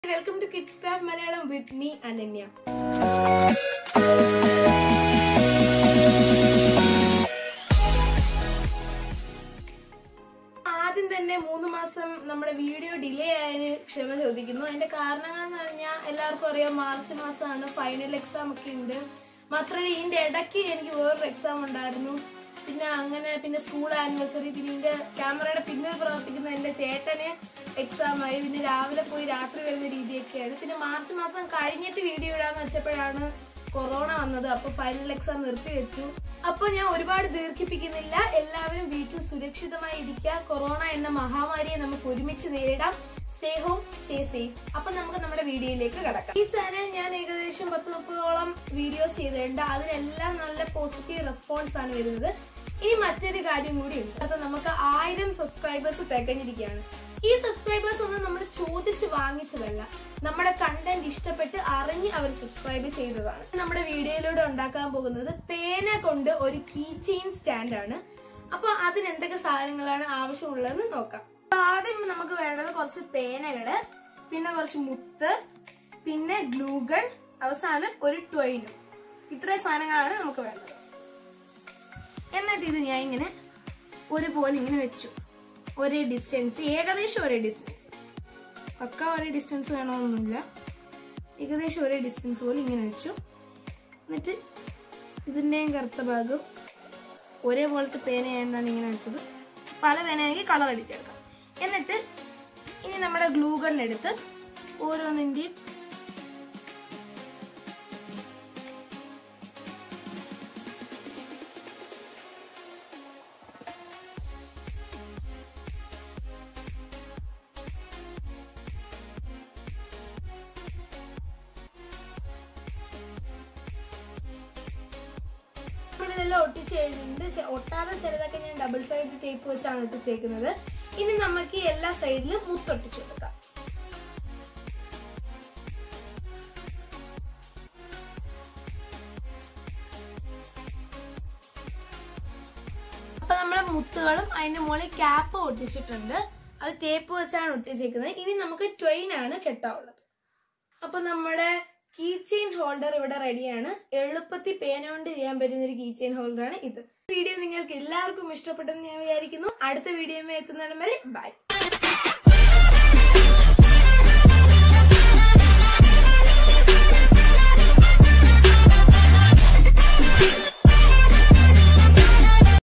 welcome to kids craft Malayalam with me Ananya ആദ്യം തന്നെ മൂന്ന് മാസം നമ്മുടെ വീഡിയോ ഡിലേ ആയതിന് ക്ഷമ ചോദിക്കുന്നു അതിന്റെ കാരണങ്ങൾ എന്ന് പറഞ്ഞാൽ എല്ലാവർക്കും അറിയാം മാർച്ച് മാസമാണ് ഫൈനൽ എക്സാം ഒക്കെ ഉണ്ട് മാത്രമല്ല ഇതിന്റെ ഇടയ്ക്ക് എനിക്ക് വേറൊരു എക്സാം ഉണ്ടായിരുന്നു പിന്നെ അങ്ങനെ പിന്നെ സ്കൂൾ ആനിവേഴ്സറി പിന്നെ ഇതിന്റെ ക്യാമറയുടെ പിന്നിൽ പ്രവർത്തിക്കുന്ന എന്റെ ചേട്ടന് എക്സാം ആയി പിന്നെ രാവിലെ പോയി രാത്രി വരുന്ന രീതിയൊക്കെയാണ് പിന്നെ മാർച്ച് മാസം കഴിഞ്ഞിട്ട് വീഡിയോ ഇടാന്ന് വെച്ചപ്പോഴാണ് കൊറോണ വന്നത് അപ്പൊ ഫൈനൽ എക്സാം നിർത്തിവെച്ചു അപ്പൊ ഞാൻ ഒരുപാട് ദീർഘിപ്പിക്കുന്നില്ല എല്ലാവരും വീട്ടിൽ സുരക്ഷിതമായി ഇരിക്കുക കൊറോണ എന്ന മഹാമാരിയെ നമുക്ക് ഒരുമിച്ച് നേരിടാം സ്റ്റേ ഹോം സ്റ്റേ സേഫ് അപ്പൊ നമുക്ക് നമ്മുടെ വീഡിയോയിലേക്ക് കടക്കാം ഈ ചാനൽ ഞാൻ ഏകദേശം പത്ത് മുപ്പതോളം വീഡിയോസ് ചെയ്തിട്ടുണ്ട് അതിനെല്ലാം നല്ല പോസിറ്റീവ് റെസ്പോൺസ് ആണ് വരുന്നത് ഇനി മറ്റൊരു കാര്യം കൂടി ഉണ്ട് അപ്പൊ നമുക്ക് ആയിരം സബ്സ്ക്രൈബേഴ്സ് തികഞ്ഞിരിക്കുകയാണ് ഈ സബ്സ്ക്രൈബേഴ്സ് ഒന്നും നമ്മൾ ചോദിച്ച് വാങ്ങിച്ചതല്ല നമ്മുടെ കണ്ടന്റ് ഇഷ്ടപ്പെട്ട് അറിഞ്ഞ് അവർ സബ്സ്ക്രൈബ് ചെയ്തതാണ് നമ്മുടെ വീഡിയോയിലൂടെ ഉണ്ടാക്കാൻ പോകുന്നത് പേന കൊണ്ട് ഒരു കീ ചെയിൻ സ്റ്റാൻഡ് ആണ് അപ്പൊ അതിന് എന്തൊക്കെ സാധനങ്ങളാണ് ആവശ്യമുള്ളതെന്ന് നോക്കാം അപ്പൊ ആദ്യം നമുക്ക് വേണ്ടത് കുറച്ച് പേനകള് പിന്നെ കുറച്ച് മുത്ത് പിന്നെ ഗ്ലൂഗൺ അവസാനം ഒരു ട്വൈനും ഇത്രയും സാധനങ്ങളാണ് നമുക്ക് വേണ്ടത് എന്നിട്ട് ഇത് ഞാൻ ഇങ്ങനെ ഒരുപോലെ ഇങ്ങനെ വെച്ചു ഒരേ ഡിസ്റ്റൻസ് ഏകദേശം ഒരേ ഡിസ്റ്റൻസ് പക്ക ഒരേ ഡിസ്റ്റൻസ് വേണമെന്നൊന്നുമില്ല ഏകദേശം ഒരേ ഡിസ്റ്റൻസ് പോലെ ഇങ്ങനെ വെച്ചു എന്നിട്ട് ഇതിൻ്റെയും കറുത്ത ഭാഗം ഒരേപോലത്തെ പേനയാണെന്നാണ് ഇങ്ങനെ വെച്ചത് പല പേനയാണെങ്കിൽ കളർ അടിച്ചെടുക്കാം എന്നിട്ട് ഇനി നമ്മുടെ ഗ്ലൂ ഗണ്ണെടുത്ത് ഓരോന്നിൻ്റെയും നമ്മളിതെല്ലാം ഒട്ടിച്ച് കഴിഞ്ഞിട്ടുണ്ട് ചെ- ഒട്ടാതെ ചിലതൊക്കെ ഞാൻ ഡബിൾ സൈഡ് ടേപ്പ് വെച്ചാണ് ഒട്ടിച്ചേക്കുന്നത് ഇനി നമുക്ക് ഈ എല്ലാ സൈഡിലും മുത്തൊട്ടിച്ചു കൊടുക്കാം അപ്പൊ നമ്മളെ മുത്തുകളും അതിന്റെ മുകളിൽ ക്യാപ്പ് ഒട്ടിച്ചിട്ടുണ്ട് അത് ടേപ്പ് വെച്ചാണ് ഒട്ടിച്ചേക്കുന്നത് ഇനി നമുക്ക് ട്വൈൻ ആണ് കെട്ടാവുള്ളത് അപ്പൊ നമ്മുടെ കീ ചെയിൻ ഹോൾഡർ ഇവിടെ റെഡിയാണ് എളുപ്പത്തിൽ പേന കൊണ്ട് ചെയ്യാൻ പറ്റുന്ന ഒരു കീ ചെയിൻ ഹോൾഡർ ആണ് ഇത് വീഡിയോ നിങ്ങൾക്ക് എല്ലാവർക്കും ഇഷ്ടപ്പെട്ടെന്ന് ഞാൻ വിചാരിക്കുന്നു അടുത്ത വീഡിയോ എത്തുന്നിടം വരെ ബൈ